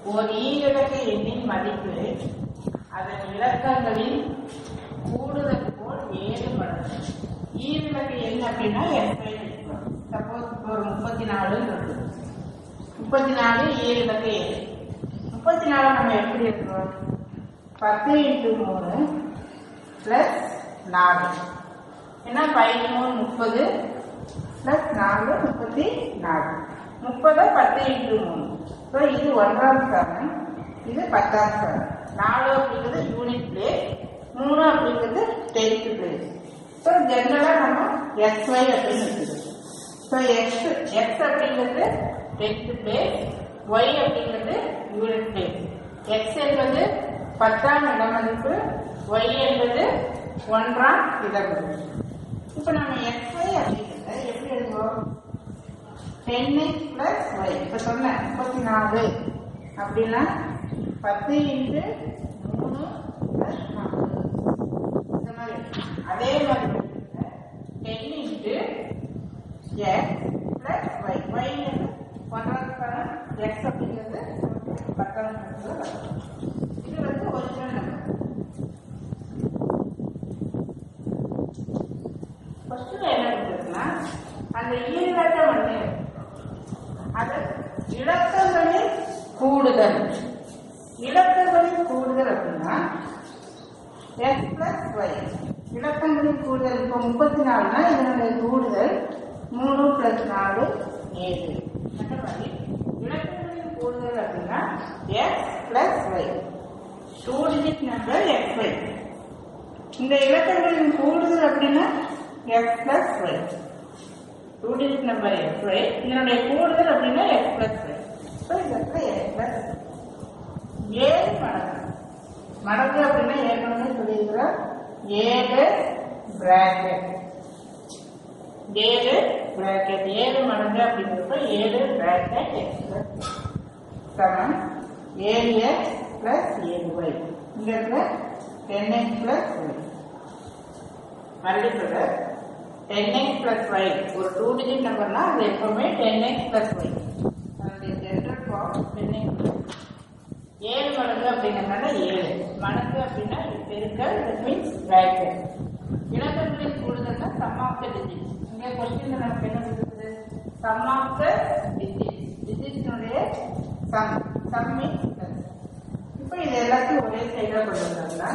ஒரு ஈரிலக்க எண்ணின் மதிப்பு அதன் இலக்கங்களின் கூடுதல் போல் ஏழு மடங்கு ஈரிலக்க எண் அப்படின்னா எஸ்ஐ சப்போஸ் இப்போ ஒரு முப்பத்தி நாலு இருக்கு முப்பத்தி நாலு ஏழு இலக்க ஏழு முப்பத்தி நாலு நம்ம எப்படி இருக்கிறோம் பத்து இன்ட்டு மூணு பிளஸ் நாலு ஏன்னா பதிமூணு முப்பது பிளஸ் நாலு முப்பத்தி நாலு முப்பது பத்து இன்ட்டு மூணு ஸோ இது ஒன்றாம் ஸ்தானம் இது பத்தாம் ஸ்தானம் நாலு அப்படிங்கிறது யூனிட் பிளேஸ் மூணு அப்படிங்கிறது டென்த் பிளேஸ் ஸோ ஜென்ரலாக நம்ம எக்ஸ்ஒய் அப்படின்னு இருக்குது ஸோ எக்ஸ் எக்ஸ் அப்படிங்கிறது டென்த் பிளேஸ் ஒய் அப்படிங்கிறது யூனிட் பிளேஸ் எக்ஸ் என்பது பத்தாம் இடமதிப்பு ஒய் என்பது ஒன்றாம் இடமதிப்பு இப்போ நம்ம எக்ஸ் ஒய் அப்படிங்கிறத எப்படி எழுதுவோம் டென் எக்ஸ் பிளஸ் ஒய் இப்போ சொன்னேன் முப்பத்தி நாலு அப்படின்னா பத்து இன்ட்டு மூணு பிளஸ் நாலு இந்த மாதிரி அதே மாதிரி ten into X plus Y Y ஒன்றாவது எக்ஸ் அப்படிங்கிறது பத்தாம் இது வந்து ஒரிஜினல் நம்பர் ஃபர்ஸ்ட் என்ன இருக்குன்னா அந்த ஈரிலக்கம் வந்து அது இலக்கங்களின் கூடுதல் இலக்கங்களின் கூடுதல் அப்படின்னா எக்ஸ் பிளஸ் ஒய் இலக்கங்களின் கூடுதல் இப்போ முப்பத்தி நாலுனா இதனுடைய கூடுதல் மூணு பிளஸ் நாலு ஏழு அந்த மாதிரி இலக்கங்களின் கூடுதல் அப்படின்னா X plus Y two digit number X Y இந்த இலக்கங்களின் கூடுதல் அப்படின்னா X plus Y two digit number X Y இதனுடைய கூடுதல் அப்படின்னா எக்ஸ் பிளஸ் ஒய் ஸோ இந்த இடத்துல எக்ஸ் பிளஸ் ஏழு மடங்கு மடங்கு அப்படின்னா ஏற்கனவே சொல்லியிருக்கிறோம் ஏழு பிராக்கெட் ஏழு பிராக்கெட் ஏழு மடங்கு அப்படிங்கிறப்ப ஏழு பிராக்கெட் எக்ஸ் பிளஸ் சமம் ஏழு எக்ஸ் பிளஸ் ஏழு ஒய் இந்த இடத்துல டென் எக்ஸ் பிளஸ் ஒய் மறுபடியும் சொல்றேன் டென் எக்ஸ் பிளஸ் ஒய் ஒரு டூ டிஜிட் நம்பர்னா அது எப்பவுமே டென் எக்ஸ் பிளஸ் ஒய் அதனுடைய ஜென்ரல் ஃபார்ம் டென் எக்ஸ் ஏழு மடங்கு அப்படிங்கிறனால ஏழு மடங்கு அப்படின்னா இது பெருக்கல் இட் மீன்ஸ் பிராக்கெட் இலக்கங்களின் கூடுதல்னா சம் ஆஃப் த டிஜிட் இங்கே கொஸ்டின் நமக்கு என்ன சொல்லுது சம் ஆஃப் த டிஜிட் டிஜிட்னுடைய சம் சம் மீன்ஸ் பிளஸ் இப்போ இது எல்லாத்தையும் ஒரே சைடாக கொண்டு வந்தோம்னா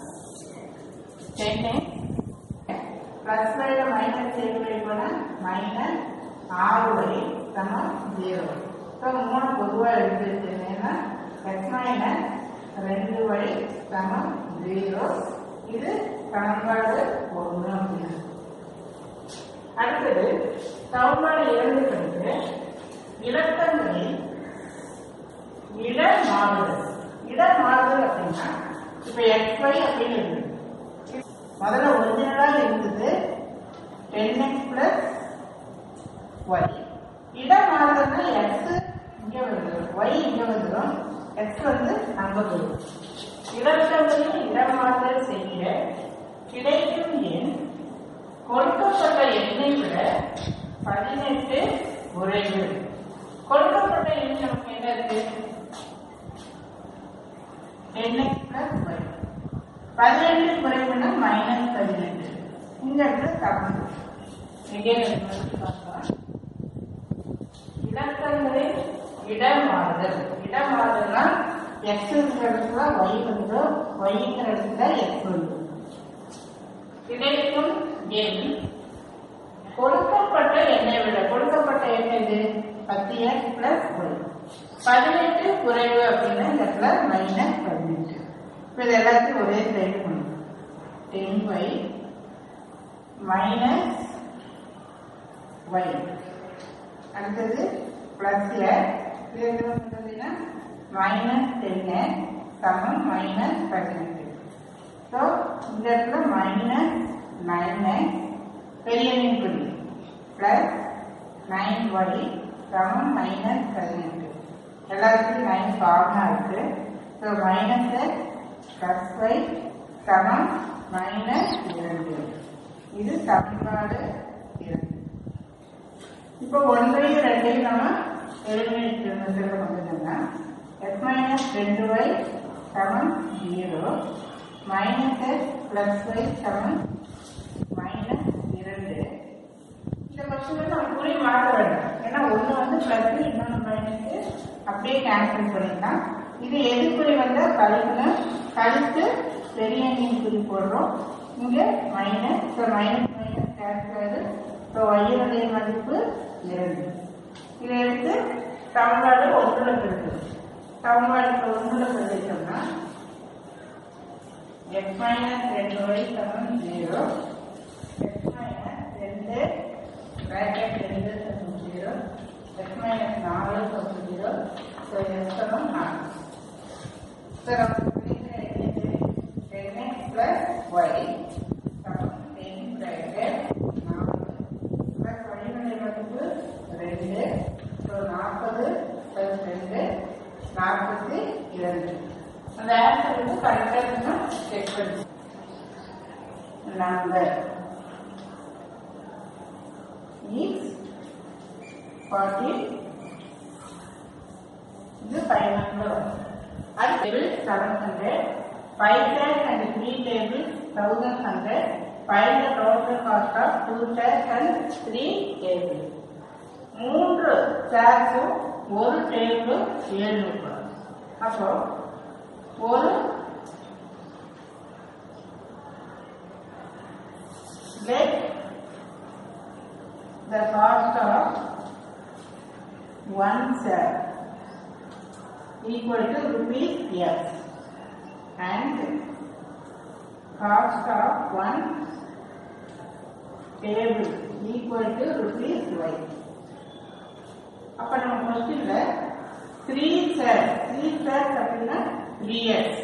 டென் பிளஸ் வழியில மைனஸ் ஏழு வழி போனால் மைனஸ் ஆறு வழி சமம் ஜீரோ ஸோ மூணு பொதுவாக எழுதிருக்கேன்னா எக்ஸ் மைனஸ் ரெண்டு வழி சமம் ஜீரோ இது சமன்பாடு ஒன்று அப்படின்னு அடுத்தது சமன்பாடு இரண்டு கண்டு இலக்கங்களில் இட மாறுதல் இட மாறுதல் அப்படின்னா இப்ப எக்ஸ் ஒய் அப்படின்னு இருக்கு முதல்ல ஒரிஜினலா இருந்தது டென் எக்ஸ் பிளஸ் ஒய் இட மாறுதல்னா எக்ஸ் இங்க வந்துடும் ஒய் இங்க வந்துடும் எக்ஸ் வந்து அங்க வரும் இலக்கங்களில் இடமாறுதல் செய்ய கிடைக்கும் எண் கொடுக்கப்பட்ட எண்ணை விட பதினெட்டு குறைவு கொடுக்கப்பட்ட எண் நமக்கு என்ன இருக்கு டென் எக்ஸ் பிளஸ் ஒய் பதினெட்டு குறைவுனா மைனஸ் பதினெட்டு இந்த இடத்துல தப்பு எங்கே பார்க்கலாம் இலக்கங்களில் இடமாறுதல் இடமாறுதல்னா எக்ஸ் இருக்கிற இடத்துல ஒய் வந்துடும் ஒய்ங்கிற இடத்துல எக்ஸ் வந்துடும் கிடைக்கும் எண் கொடுக்கப்பட்ட எண்ணை விட கொடுக்கப்பட்ட எண் எது பத்து எக்ஸ் பிளஸ் ஒய் பதினெட்டு குறைவு அப்படின்னா இந்த இடத்துல மைனஸ் பதினெட்டு இப்போ இது எல்லாத்தையும் ஒரே சைடு பண்ணும் டென் ஒய் மைனஸ் ஒய் அடுத்தது பிளஸ்ல இது என்ன பண்ணுறதுன்னா மைனஸ் டென்னு சமம் மைனஸ் பதினெட்டு ஸோ இந்த இடத்துல மைனஸ் நைன் பெரிய மீன் குறி பிளஸ் நைன் ஒய் சமம் மைனஸ் பதினெட்டு எல்லாத்துக்கும் நைன் காமனாக இருக்கு ஸோ மைனஸ் பிளஸ் ஒய் சமம் மைனஸ் இரண்டு இது சமன்பாடு இரண்டு இப்போ ஒன்றையும் ரெண்டையும் நம்ம எலிமினேட் மெத்தடில் கொண்டு வந்தோம்னா எக்ஸ் மைனஸ் ரெண்டு ஒய் சமன் zero minus X plus Y சமன் மைனஸ் இரண்டு இந்த கொஸ்டின் நம்ம குறி மாற்ற வேண்டாம் ஏன்னா ஒன்று வந்து பிளஸ் இன்னொன்று மைனஸ் அப்படியே கேன்சல் பண்ணிடலாம் இது எதிர்குறி வந்தால் கழிக்கணும் கழித்து பெரிய எண்ணின் குறி போடுறோம் இங்கே minus so minus minus cancel ஆகுது ஸோ ஒய்யினுடைய மதிப்பு இரண்டு இதை எடுத்து சமன்பாடு ஒன்றுல இருக்கு சமன்பாடு இப்போ ஒன்றுல சொல்லிட்டோம்னா எக்ஸ் மைனஸ் ரெண்டு ஒய் சமன் ஜீரோ எக்ஸ் மைனஸ் ரெண்டு bracket ரெண்டு சமம் ஜீரோ எக்ஸ் மைனஸ் நாலு சமம் ஜீரோ ஸோ எக்ஸ் சமம் நாலு ஸோ நமக்கு கிடைக்கிற இது டென் எக்ஸ் பிளஸ் ஒய் சமம் டென் bracket நாலு பிளஸ் ஒய்னுடைய மதிப்பு ரெண்டு ஸோ நாற்பது பிளஸ் ரெண்டு நாற்பத்தி இரண்டு அந்த ஆன்சர் வந்து கரெக்டாக செக் பண்ணி நம்பர் is 40 இது ஃபைவ் நம்பர் வரும் அது table seven hundred five days and three table thousand hundred five the total cost of two chairs and three table மூன்று சேர்ஸும் ஒரு டேபிளும் ஏழ்நூறு அப்போ ஒரு get the cost of one cell equal to rupees X and cost of one table equal to rupees Y. அப்ப நம்ம கொஸ்டின்ல three chair three chair அப்படின்னா three x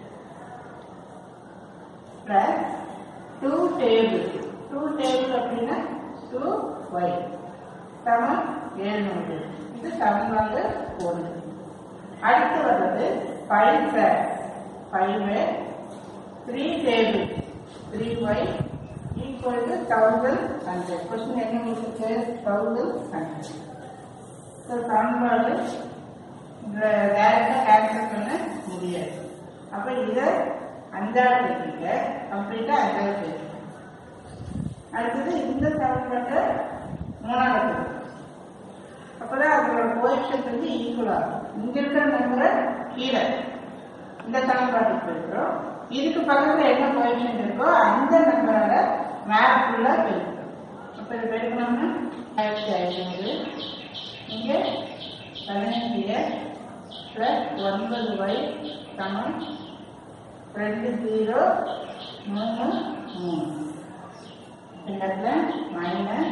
plus two table two table அப்படின்னா டூ ஒய் சமம் ஏழ்நூறு இது சமன்பாடு ஒன்று அடுத்து வர்றது five chair five three table three y equal to thousand hundred question என்ன முடிச்சு தௌசண்ட் ஹண்ட்ரட் ஸோ சமன்பாடு டேரக்டாக கேன்சல் பண்ண முடியாது அப்போ இதை அஞ்சாவது எழுதிங்க கம்ப்ளீட்டாக அஞ்சாவது எழுதிங்க அடுத்தது இந்த சமன்பாட்டை மூணாவது அப்பதான் அதோட கோஎஃபிஷியன்ட் வந்து ஈக்குவல் ஆகும் இங்க இருக்கிற நம்பரை கீழே இந்த சமன்பாட்டுக்கு இருக்கிறோம் இதுக்கு பக்கத்துல என்ன கோஎஃபிஷியன்ட் இருக்கோ அந்த நம்பரோட மேப் ஃபுல்லா பெருக்கிறோம் அப்ப இது பெருக்கணும்னா ஆயிரத்தி ஐநூறு இங்க பதினஞ்சு பிளஸ் ஒன்பது ஒய் சமம் ரெண்டு ஜீரோ மூணு மூணு இந்த இடத்துல மைனஸ்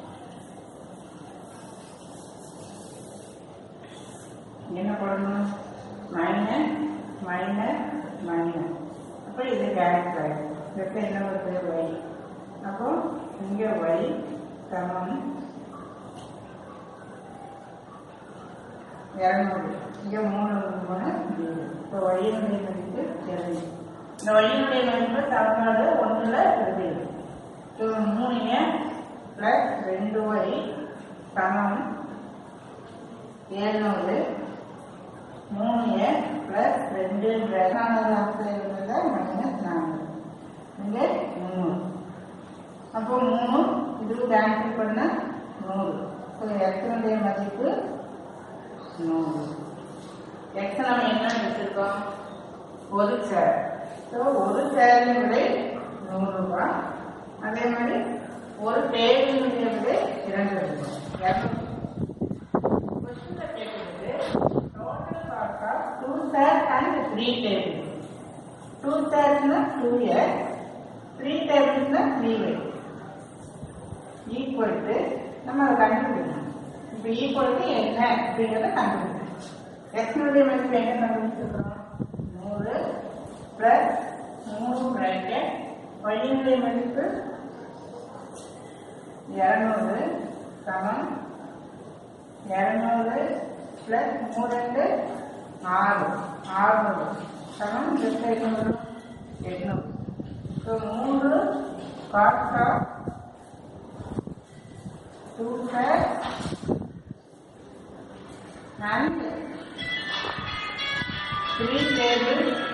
என்ன போடணும் மைனஸ் மைனஸ் மைனஸ் அப்போ இது கேன்சல் ஆகிடும் இதுக்கு என்ன வருது ஒய் அப்போ இங்கே ஒய் சமம் இரநூறு இங்கே மூணு மூணு ஜீரோ இப்போ ஒய்யினுடைய மதிப்பு தெரியுது இந்த ஒய்யினுடைய மதிப்பு சமன்பாடு ஒன்றில் தெரியுது ஸோ மூணு ஏன் ப்ளஸ் ரெண்டு ஒய் சமம் ஏழ்நூறு மூணு ஏன் ப்ளஸ் ரெண்டு நானூறு இருந்ததை மைனஸ் நானூறு இங்கே முந்நூறு அப்போ மூணு இது கேன்சல் பண்ண நூறு ஸோ எக்ஸனுடைய மதிப்பு நூறு எக்ஸ் நம்ம என்ன வச்சிருக்கோம் ஒரு சேர் ஸோ ஒரு சேரின் விலை நூறு ரூபாய் அதே மாதிரி ஒரு டேபிளுடைய விலை இரண்டு ரூபாய் இரநூறு கொஸ்டின்ல கேட்கிறது total cost of two chairs and three tables two சேர்ஸ்னா டூ எக்ஸ் த்ரீ டேபிள்ஸ்னா த்ரீ ஒய் ஈக்குவல் டு நம்ம அதை கண்டுபிடிக்கணும் இப்போ ஈக்குவல் டு என்ன அப்படிங்கிறத கண்டுபிடிக்கணும் எக்ஸ்னுடைய மதிப்பு என்ன கண்டுபிடிச்சிருக்கோம் நூறு பிளஸ் நூறு பிராக்கெட் ஒய்யினுடைய மதிப்பு இரநூறு சமம் இரநூறு பிளஸ் மூணு ரெண்டு ஆறு ஆறுநூறு சமம் ஜஸ்ட் எண்ணூறு எண்ணூறு ஸோ மூன்று cost of two plus and three table